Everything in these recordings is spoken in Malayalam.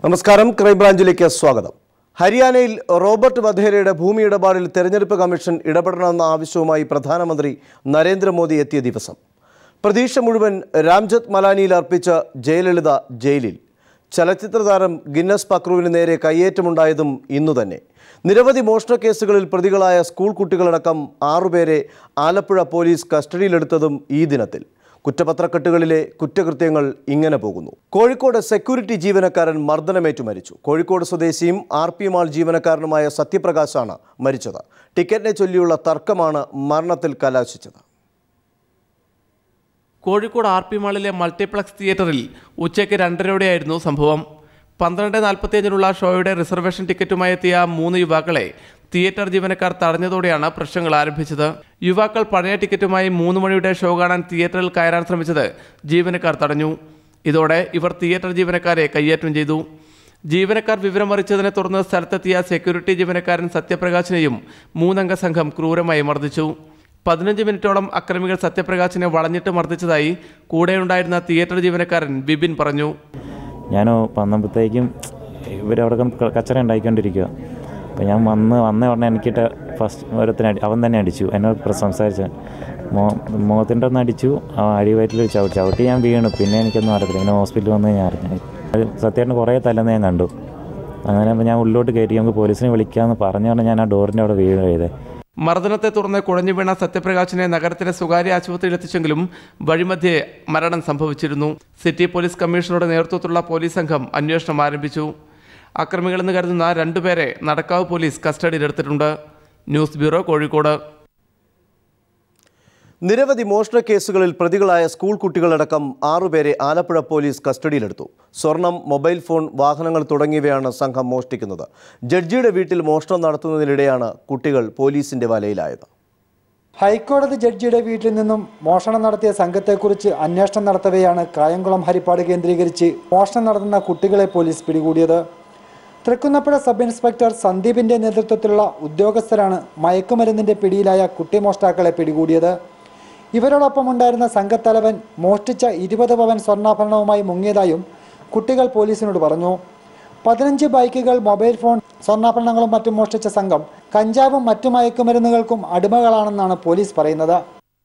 നമസ്കാരം ക്രൈംബ്രാഞ്ചിലേക്ക് സ്വാഗതം ഹരിയാനയിൽ റോബർട്ട് വധേരയുടെ ഭൂമി ഇടപാടിൽ തെരഞ്ഞെടുപ്പ് കമ്മീഷൻ ഇടപെടണമെന്ന ആവശ്യവുമായി പ്രധാനമന്ത്രി നരേന്ദ്രമോദി എത്തിയ ദിവസം പ്രതീക്ഷ മുഴുവൻ രാംജത്ത് മലാനിയിൽ അർപ്പിച്ച ജയലളിത ജയിലിൽ ചലച്ചിത്ര താരം ഗിന്നസ് പക്രുവിന് നേരെ കയ്യേറ്റമുണ്ടായതും ഇന്നു തന്നെ നിരവധി മോഷണ കേസുകളിൽ പ്രതികളായ സ്കൂൾ കുട്ടികളടക്കം ആറുപേരെ ആലപ്പുഴ പോലീസ് കസ്റ്റഡിയിലെടുത്തതും ഈ ദിനത്തിൽ കുറ്റപത്രക്കെട്ടുകളിലെ കുറ്റകൃത്യങ്ങൾ ഇങ്ങനെ പോകുന്നു കോഴിക്കോട് സെക്യൂരിറ്റി ജീവനക്കാരൻ മർദ്ദനമേറ്റു മരിച്ചു കോഴിക്കോട് സ്വദേശിയും ആർ പി മാൾ ജീവനക്കാരനുമായ സത്യപ്രകാശാണ് മരിച്ചത് ടിക്കറ്റിനെ ചൊല്ലിയുള്ള തർക്കമാണ് മരണത്തിൽ കലാശിച്ചത് കോഴിക്കോട് ആർ പി മാളിലെ മൾട്ടിപ്ലക്സ് തിയേറ്ററിൽ ഉച്ചയ്ക്ക് രണ്ടരയോടെയായിരുന്നു സംഭവം പന്ത്രണ്ട് നാൽപ്പത്തിയഞ്ചിനുള്ള ഷോയുടെ റിസർവേഷൻ ടിക്കറ്റുമായി എത്തിയ മൂന്ന് യുവാക്കളെ തിയേറ്റർ ജീവനക്കാർ തടഞ്ഞതോടെയാണ് പ്രശ്നങ്ങൾ ആരംഭിച്ചത് യുവാക്കൾ പഴയ ടിക്കറ്റുമായി മൂന്ന് മണിയുടെ ഷോ കാണാൻ തിയേറ്ററിൽ കയറാൻ ശ്രമിച്ചത് ജീവനക്കാർ തടഞ്ഞു ഇതോടെ ഇവർ തിയേറ്റർ ജീവനക്കാരെ കയ്യേറ്റം ചെയ്തു ജീവനക്കാർ വിവരമറിച്ചതിനെ തുടർന്ന് സ്ഥലത്തെത്തിയ സെക്യൂരിറ്റി ജീവനക്കാരൻ സത്യപ്രകാശിനെയും മൂന്നംഗ സംഘം ക്രൂരമായി മർദ്ദിച്ചു പതിനഞ്ച് മിനിറ്റോളം അക്രമികൾ സത്യപ്രകാശിനെ വളഞ്ഞിട്ട് മർദ്ദിച്ചതായി കൂടെയുണ്ടായിരുന്ന തിയേറ്റർ ജീവനക്കാരൻ ബിബിൻ പറഞ്ഞു ഞാൻ വന്നപ്പോഴത്തേക്കും ഇവരവിടെ കിടന്ന് കച്ചറ ഉണ്ടായിക്കൊണ്ടിരിക്കുക അപ്പോൾ ഞാൻ വന്ന് വന്ന ഉടനെ എനിക്കിട്ട് ഫസ്റ്റ് ഓരോരുത്തരെ അടി അവൻ തന്നെ അടിച്ചു എന്നോട് പ്ര- സംസാരിച്ച് മോ മുഖത്തിൻ്റെ ഒന്ന് അടിച്ചു ആ അടിവയറ്റിൽ ചവിട്ടി ചവിട്ടി ഞാൻ വീണു പിന്നെ എനിക്കൊന്നും അറിയത്തില്ല ഇങ്ങനെ ഹോസ്പിറ്റലിൽ വന്ന് ഞാൻ അറിഞ്ഞു അത് സത്യമായിട്ട് കുറേ തല്ലെന്ന് ഞാൻ കണ്ടു അങ്ങനെ അപ്പോൾ ഞാൻ ഉള്ളിലോട്ട് കയറി നമുക്ക് പോലീസിനെ വിളിക്കാമെന്ന് പറഞ്ഞുകൊണ്ട് ഞാൻ ആ ഡോറിൻ്റെ അവിടെ വീണ് ചെയ്തേ മർദ്ദനത്തെ തുടർന്ന് കുഴഞ്ഞു വീണ സത്യപ്രകാശിനെ നഗരത്തിലെ സ്വകാര്യ ആശുപത്രിയിൽ എത്തിച്ചെങ്കിലും വഴിമധ്യേ മരണം സംഭവിച്ചിരുന്നു സിറ്റി പോലീസ് കമ്മീഷണറുടെ നേതൃത്വത്തിലുള്ള പോലീസ് സംഘം അന്വേഷണം ആരംഭിച്ചു അക്രമികളെന്ന് കരുതുന്ന രണ്ടുപേരെ നടക്കാവ് പോലീസ് കസ്റ്റഡിയിലെടുത്തിട്ടുണ്ട് ന്യൂസ് ബ്യൂറോ കോഴിക്കോട് നിരവധി മോഷണ കേസുകളിൽ പ്രതികളായ സ്കൂൾ കുട്ടികളടക്കം ആറുപേരെ ആലപ്പുഴ പോലീസ് കസ്റ്റഡിയിലെടുത്തു സ്വർണം മൊബൈൽ ഫോൺ വാഹനങ്ങൾ തുടങ്ങിയവയാണ് സംഘം മോഷ്ടിക്കുന്നത് ജഡ്ജിയുടെ വീട്ടിൽ മോഷണം നടത്തുന്നതിനിടെയാണ് കുട്ടികൾ പോലീസിന്റെ വലയിലായത് ഹൈക്കോടതി ജഡ്ജിയുടെ വീട്ടിൽ നിന്നും മോഷണം നടത്തിയ സംഘത്തെക്കുറിച്ച് അന്വേഷണം നടത്തവെയാണ് കായംകുളം ഹരിപ്പാട് കേന്ദ്രീകരിച്ച് മോഷണം നടത്തുന്ന കുട്ടികളെ പോലീസ് പിടികൂടിയത് തൃക്കുന്നപ്പുഴ സബ് ഇൻസ്പെക്ടർ സന്ദീപിന്റെ നേതൃത്വത്തിലുള്ള ഉദ്യോഗസ്ഥരാണ് മയക്കുമരുന്നിന്റെ പിടിയിലായ കുട്ടിമോഷ്ടാക്കളെ പിടികൂടിയത് ഇവരോടൊപ്പം ഉണ്ടായിരുന്ന സംഘത്തലവൻ മോഷ്ടിച്ച ഇരുപത് പവൻ സ്വർണ്ണാഭരണവുമായി മുങ്ങിയതായും കുട്ടികൾ പോലീസിനോട് പറഞ്ഞു പതിനഞ്ച് ബൈക്കുകൾ മൊബൈൽ ഫോൺ സ്വർണ്ണാഭരണങ്ങളും മറ്റും മോഷ്ടിച്ച സംഘം കഞ്ചാവും മറ്റു മയക്കുമരുന്നുകൾക്കും അടിമകളാണെന്നാണ് പോലീസ് പറയുന്നത്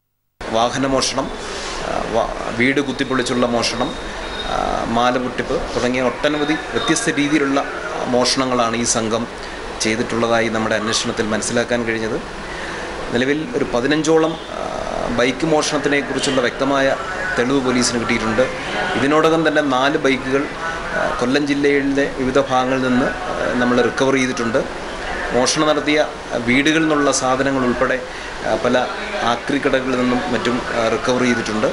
വാഹനമോഷണം ആ, വ- വീട് കുത്തിപ്പൊളിച്ചുള്ള മോഷണം ആ, മാലപൊട്ടിപ്പ് തുടങ്ങിയ ഒട്ടനവധി വ്യത്യസ്ത രീതിയിലുള്ള മോഷണങ്ങളാണ് ഈ സംഘം ചെയ്തിട്ടുള്ളതായി നമ്മുടെ അന്വേഷണത്തിൽ മനസ്സിലാക്കാൻ കഴിഞ്ഞത് നിലവിൽ ഒരു പതിനഞ്ചോളം ആ, ബൈക്ക് മോഷണത്തിനെ കുറിച്ചുള്ള വ്യക്തമായ തെളിവ് പോലീസിന് കിട്ടിയിട്ടുണ്ട് ഇതിനോടകം തന്നെ നാല് ബൈക്കുകൾ ആ, കൊല്ലം ജില്ലയിലെ വിവിധ ഭാഗങ്ങളിൽ നിന്ന് ആ, നമ്മൾ റിക്കവർ ചെയ്തിട്ടുണ്ട് മോഷണം നടത്തിയ വീടുകളിൽ നിന്നുള്ള സാധനങ്ങൾ ഉൾപ്പെടെ ആ, പല ആക്രിക്കടകളിൽ നിന്നും മറ്റും ആ, റിക്കവർ ചെയ്തിട്ടുണ്ട്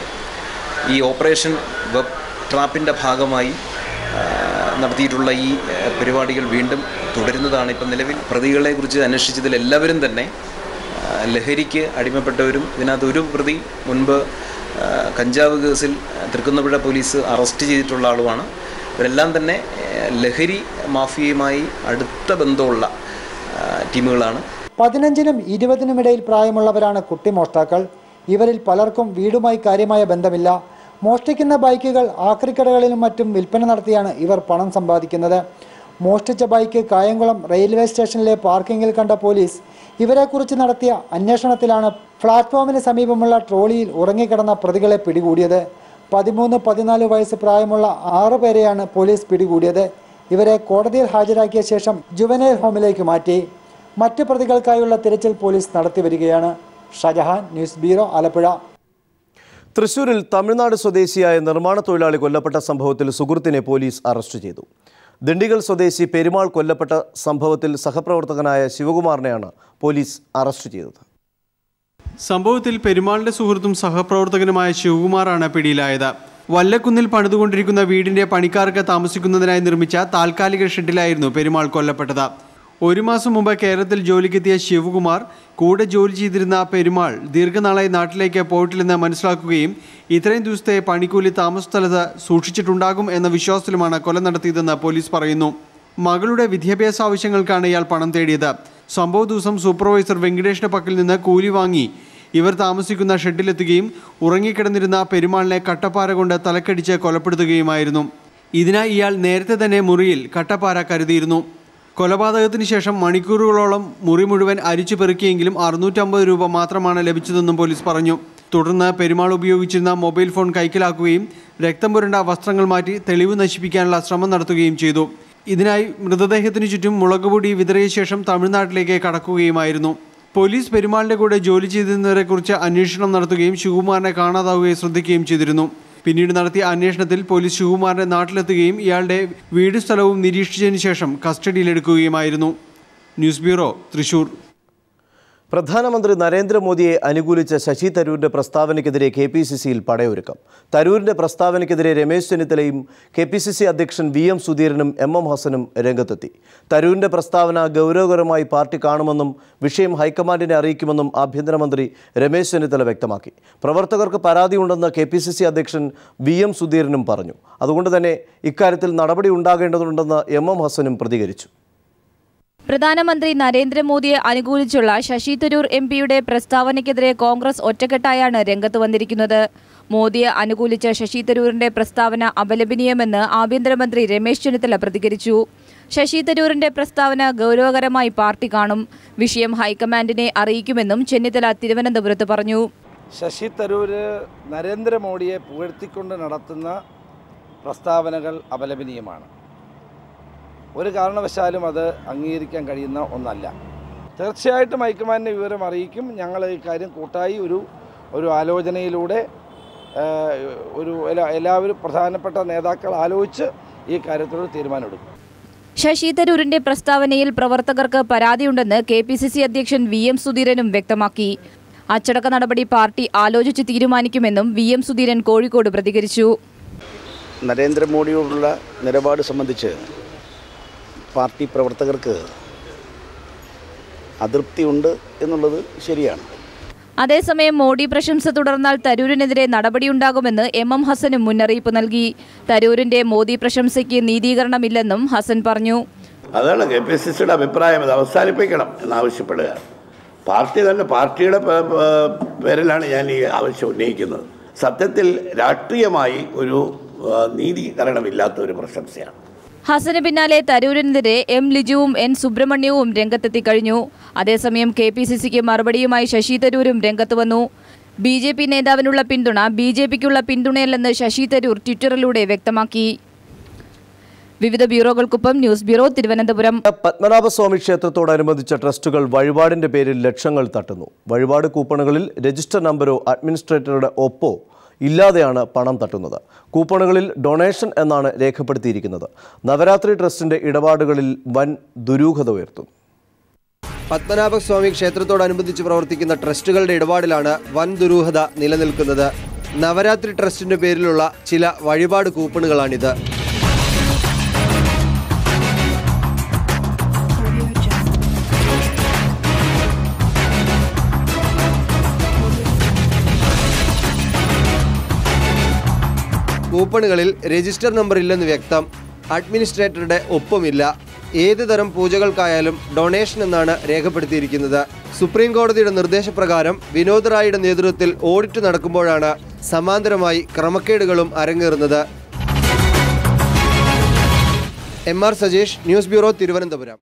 ഈ ഓപ്പറേഷൻ വെബ് ട്രാപ്പിൻ്റെ ഭാഗമായി ആ, നടത്തിയിട്ടുള്ള ഈ ആ, പരിപാടികൾ വീണ്ടും തുടരുന്നതാണ് ഇപ്പം നിലവിൽ പ്രതികളെക്കുറിച്ച് അന്വേഷിച്ചതിൽ എല്ലാവരും തന്നെ ആ, ലഹരിക്ക് അടിമപ്പെട്ടവരും ഇതിനകത്ത് ഒരു പ്രതി മുൻപ് ആ, കഞ്ചാവ് കേസിൽ തൃക്കുന്നപ്പുഴ പോലീസ് അറസ്റ്റ് ചെയ്തിട്ടുള്ള ആളുമാണ് ഇവരെല്ലാം തന്നെ ആ, ലഹരി മാഫിയയുമായി അടുത്ത ബന്ധമുള്ള ആ, ടീമുകളാണ് പതിനഞ്ചിനും ഇരുപതിനും ഇടയിൽ പ്രായമുള്ളവരാണ് കുട്ടിമോഷ്ടാക്കൾ ഇവരിൽ പലർക്കും വീടുമായി കാര്യമായ ബന്ധമില്ല മോഷ്ടിക്കുന്ന ബൈക്കുകൾ ആക്രിക്കടകളിലും മറ്റും വിൽപ്പന നടത്തിയാണ് ഇവർ പണം സമ്പാദിക്കുന്നത് മോഷ്ടിച്ച ബൈക്ക് കായംകുളം റെയിൽവേ സ്റ്റേഷനിലെ പാർക്കിങ്ങിൽ കണ്ട പോലീസ് ഇവരെക്കുറിച്ച് നടത്തിയ അന്വേഷണത്തിലാണ് പ്ലാറ്റ്ഫോമിന് സമീപമുള്ള ട്രോളിയിൽ ഉറങ്ങിക്കിടന്ന പ്രതികളെ പിടികൂടിയത് പതിമൂന്ന് പതിനാല് വയസ്സ് പ്രായമുള്ള ആറു പേരെയാണ് പോലീസ് പിടികൂടിയത് ഇവരെ കോടതിയിൽ ഹാജരാക്കിയ ശേഷം ജുവനൈൽ ഹോമിലേക്ക് മാറ്റി മറ്റ് പ്രതികൾക്കായുള്ള തിരച്ചിൽ പോലീസ് നടത്തിവരികയാണ് ഷജഹാൻ ന്യൂസ് ബ്യൂറോ ആലപ്പുഴ തൃശൂരിൽ തമിഴ്നാട് സ്വദേശിയായ നിർമ്മാണ തൊഴിലാളി കൊല്ലപ്പെട്ട സംഭവത്തിൽ സുഹൃത്തിനെ പോലീസ് അറസ്റ്റ് ചെയ്തു ദിണ്ടിഗൽ സ്വദേശി പെരുമാൾ കൊല്ലപ്പെട്ട സംഭവത്തിൽ സഹപ്രവർത്തകനായ ശിവകുമാറിനെയാണ് പോലീസ് അറസ്റ്റ് ചെയ്തത് സംഭവത്തിൽ പെരുമാളിന്റെ സുഹൃത്തും സഹപ്രവർത്തകനുമായ ശിവകുമാറാണ് പിടിയിലായത് വല്ലക്കുന്നിൽ പണിതുകൊണ്ടിരിക്കുന്ന വീടിന്റെ പണിക്കാർക്ക് താമസിക്കുന്നതിനായി നിർമ്മിച്ച താൽക്കാലിക ഷെഡിലായിരുന്നു പെരുമാൾ കൊല്ലപ്പെട്ടത് ഒരു മാസം മുമ്പ് കേരളത്തിൽ ജോലിക്കെത്തിയ ശിവകുമാർ കൂടെ ജോലി ചെയ്തിരുന്ന പെരുമാൾ ദീർഘനാളായി നാട്ടിലേക്ക് പോയിട്ടില്ലെന്ന് മനസ്സിലാക്കുകയും ഇത്രയും ദിവസത്തെ പണിക്കൂലി താമസ സ്ഥലത്ത് സൂക്ഷിച്ചിട്ടുണ്ടാകും എന്ന വിശ്വാസത്തിലുമാണ് കൊല നടത്തിയതെന്ന് പോലീസ് പറയുന്നു മകളുടെ വിദ്യാഭ്യാസ ആവശ്യങ്ങൾക്കാണ് ഇയാൾ പണം തേടിയത് സംഭവ ദിവസം സൂപ്പർവൈസർ വെങ്കടേഷിന്റെ പക്കൽ നിന്ന് കൂലി വാങ്ങി ഇവർ താമസിക്കുന്ന ഷെഡിലെത്തുകയും ഉറങ്ങിക്കിടന്നിരുന്ന പെരുമാളിനെ കട്ടപ്പാര കൊണ്ട് തലക്കടിച്ച് കൊലപ്പെടുത്തുകയുമായിരുന്നു ഇതിനായി ഇയാൾ നേരത്തെ തന്നെ മുറിയിൽ കട്ടപ്പാര കരുതിയിരുന്നു കൊലപാതകത്തിന് ശേഷം മണിക്കൂറുകളോളം മുറി മുഴുവൻ അരിച്ചു പെറുക്കിയെങ്കിലും അറുന്നൂറ്റമ്പത് രൂപ മാത്രമാണ് ലഭിച്ചതെന്നും പോലീസ് പറഞ്ഞു തുടർന്ന് പെരുമാൾ ഉപയോഗിച്ചിരുന്ന മൊബൈൽ ഫോൺ കൈക്കലാക്കുകയും രക്തം പുരണ്ട വസ്ത്രങ്ങൾ മാറ്റി തെളിവ് നശിപ്പിക്കാനുള്ള ശ്രമം നടത്തുകയും ചെയ്തു ഇതിനായി മൃതദേഹത്തിനു ചുറ്റും മുളകുപൊടി വിതറിയ ശേഷം തമിഴ്നാട്ടിലേക്ക് കടക്കുകയുമായിരുന്നു പോലീസ് പെരുമാളിന്റെ കൂടെ ജോലി ചെയ്തിരുന്നവരെക്കുറിച്ച് അന്വേഷണം നടത്തുകയും ശിവകുമാറിനെ കാണാതാവുകയും ശ്രദ്ധിക്കുകയും ചെയ്തിരുന്നു പിന്നീട് നടത്തിയ അന്വേഷണത്തിൽ പോലീസ് ശിവകുമാറിന്റെ നാട്ടിലെത്തുകയും ഇയാളുടെ വീട് സ്ഥലവും നിരീക്ഷിച്ചതിന് ശേഷം കസ്റ്റഡിയിലെടുക്കുകയുമായിരുന്നു ന്യൂസ് ബ്യൂറോ തൃശൂർ പ്രധാനമന്ത്രി നരേന്ദ്രമോദിയെ അനുകൂലിച്ച ശശി തരൂരിന്റെ പ്രസ്താവനയ്ക്കെതിരെ കെ പി സി സിയിൽ പടയൊരുക്കം തരൂരിന്റെ പ്രസ്താവനയ്ക്കെതിരെ രമേശ് ചെന്നിത്തലയും കെ പി സി സി അധ്യക്ഷൻ വി എം സുധീരനും എം എം ഹസനും രംഗത്തെത്തി തരൂരിന്റെ പ്രസ്താവന ഗൗരവകരമായി പാർട്ടി കാണുമെന്നും വിഷയം ഹൈക്കമാൻഡിനെ അറിയിക്കുമെന്നും ആഭ്യന്തരമന്ത്രി രമേശ് ചെന്നിത്തല വ്യക്തമാക്കി പ്രവർത്തകർക്ക് പരാതിയുണ്ടെന്ന് കെ പി സി സി അധ്യക്ഷൻ വി എം സുധീരനും പറഞ്ഞു അതുകൊണ്ട് തന്നെ ഇക്കാര്യത്തിൽ നടപടി ഉണ്ടാകേണ്ടതുണ്ടെന്ന് എം എം ഹസനും പ്രതികരിച്ചു പ്രധാനമന്ത്രി നരേന്ദ്രമോദിയെ അനുകൂലിച്ചുള്ള ശശി തരൂർ എം പിയുടെ പ്രസ്താവനയ്ക്കെതിരെ കോൺഗ്രസ് ഒറ്റക്കെട്ടായാണ് രംഗത്ത് വന്നിരിക്കുന്നത് മോദിയെ അനുകൂലിച്ച ശശി തരൂരിന്റെ പ്രസ്താവന അപലപനീയമെന്ന് ആഭ്യന്തരമന്ത്രി രമേശ് ചെന്നിത്തല പ്രതികരിച്ചു ശശി തരൂരിന്റെ പ്രസ്താവന ഗൗരവകരമായി പാർട്ടി കാണും വിഷയം ഹൈക്കമാൻഡിനെ അറിയിക്കുമെന്നും ചെന്നിത്തല തിരുവനന്തപുരത്ത് പറഞ്ഞു ശശി തരൂര് നരേന്ദ്രമോദിയെ പുകഴ്ത്തിക്കൊണ്ട് നടത്തുന്ന പ്രസ്താവനകൾ അപലപനീയമാണ് ഒരു കാരണവശാലും അത് അംഗീകരിക്കാൻ കഴിയുന്ന ഒന്നല്ല തീർച്ചയായിട്ടും ഹൈക്കമാൻഡിനെ വിവരം അറിയിക്കും ഞങ്ങൾ ഈ കാര്യം കൂട്ടായി ഒരു ഒരു ആലോചനയിലൂടെ ആ, ഒരു എല്ലാ എല്ലാവരും പ്രധാനപ്പെട്ട നേതാക്കൾ ആലോചിച്ച് ഈ കാര്യത്തിലൊരു തീരുമാനമെടുക്കും ശശി തരൂരിന്റെ പ്രസ്താവനയിൽ പ്രവർത്തകർക്ക് പരാതിയുണ്ടെന്ന് കെ പി സി സി അധ്യക്ഷൻ വി എം സുധീരനും വ്യക്തമാക്കി അച്ചടക്ക നടപടി പാർട്ടി ആലോചിച്ച് തീരുമാനിക്കുമെന്നും വി എം സുധീരൻ കോഴിക്കോട് പ്രതികരിച്ചു നരേന്ദ്രമോദിയോടുള്ള നിലപാട് സംബന്ധിച്ച് പാർട്ടി പ്രവർത്തകർക്ക് അതൃപ്തിയുണ്ട് എന്നുള്ളത് ശരിയാണ് അതേസമയം മോഡി പ്രശംസ തുടർന്നാൽ തരൂരിനെതിരെ നടപടിയുണ്ടാകുമെന്ന് എം എം ഹസനും മുന്നറിയിപ്പ് നൽകി തരൂരിന്റെ മോദി പ്രശംസയ്ക്ക് നീതീകരണമില്ലെന്നും ഹസൻ പറഞ്ഞു അതാണ് കെ പി സി സിയുടെ അഭിപ്രായം ഇത് അവസാനിപ്പിക്കണം എന്നാവശ്യപ്പെടുക പാർട്ടി തന്നെ പാർട്ടിയുടെ പേ- പേ- പേരിലാണ് ഞാൻ ഈ ആവശ്യം ഉന്നയിക്കുന്നത് സത്യത്തിൽ രാഷ്ട്രീയമായി ഒരു ആ, നീതീകരണമില്ലാത്ത ഒരു പ്രശംസയാണ് ഹസന് പിന്നാലെ തരൂരിനെതിരെ എം ലിജുവും എൻ സുബ്രഹ്മണ്യവും രംഗത്തെത്തി കഴിഞ്ഞു അതേസമയം കെ പി സി സിക്ക് മറുപടിയുമായി ശശി തരൂരും രംഗത്ത് വന്നു ബി ജെ പി നേതാവിനുള്ള പിന്തുണ ബി ജെ പിക്കുള്ള പിന്തുണയല്ലെന്ന് ശശി തരൂർ ട്വിറ്ററിലൂടെ വ്യക്തമാക്കി വിവിധ ബ്യൂറോകൾക്കൊപ്പം ന്യൂസ് ബ്യൂറോ തിരുവനന്തപുരം പത്മനാഭസ്വാമി ക്ഷേത്രത്തോടനുബന്ധിച്ച ട്രസ്റ്റുകൾ വഴിപാടിന്റെ പേരിൽ ലക്ഷങ്ങൾ തട്ടുന്നു വഴിപാട് കൂപ്പണുകളിൽ രജിസ്റ്റർ നമ്പരോ അഡ്മിനിസ്ട്രേറ്ററുടെ ഒപ്പോ ഇല്ലാതെയാണ് പണം തട്ടുന്നത് കൂപ്പണുകളിൽ ഡൊണേഷൻ എന്നാണ് രേഖപ്പെടുത്തിയിരിക്കുന്നത് നവരാത്രി ട്രസ്റ്റിന്റെ ഇടപാടുകളിൽ വൻ ദുരൂഹത ഉയർത്തുന്നു പത്മനാഭസ്വാമി ക്ഷേത്രത്തോടനുബന്ധിച്ച് പ്രവർത്തിക്കുന്ന ട്രസ്റ്റുകളുടെ ഇടപാടിലാണ് വൻ ദുരൂഹത നിലനിൽക്കുന്നത് നവരാത്രി ട്രസ്റ്റിന്റെ പേരിലുള്ള ചില വഴിപാട് കൂപ്പണുകളാണിത് കൂപ്പണുകളിൽ രജിസ്റ്റർ നമ്പർ ഇല്ലെന്ന് വ്യക്തം അഡ്മിനിസ്ട്രേറ്ററുടെ ഒപ്പമില്ല ഏത് തരം പൂജകൾക്കായാലും ഡൊണേഷൻ എന്നാണ് രേഖപ്പെടുത്തിയിരിക്കുന്നത് സുപ്രീം കോടതിയുടെ നിർദ്ദേശപ്രകാരം വിനോദ് റായിയുടെ നേതൃത്വത്തിൽ ഓഡിറ്റ് നടക്കുമ്പോഴാണ് സമാന്തരമായി ക്രമക്കേടുകളും അരങ്ങേറുന്നത് M R Sajesh news bureau Thiruvananthapuram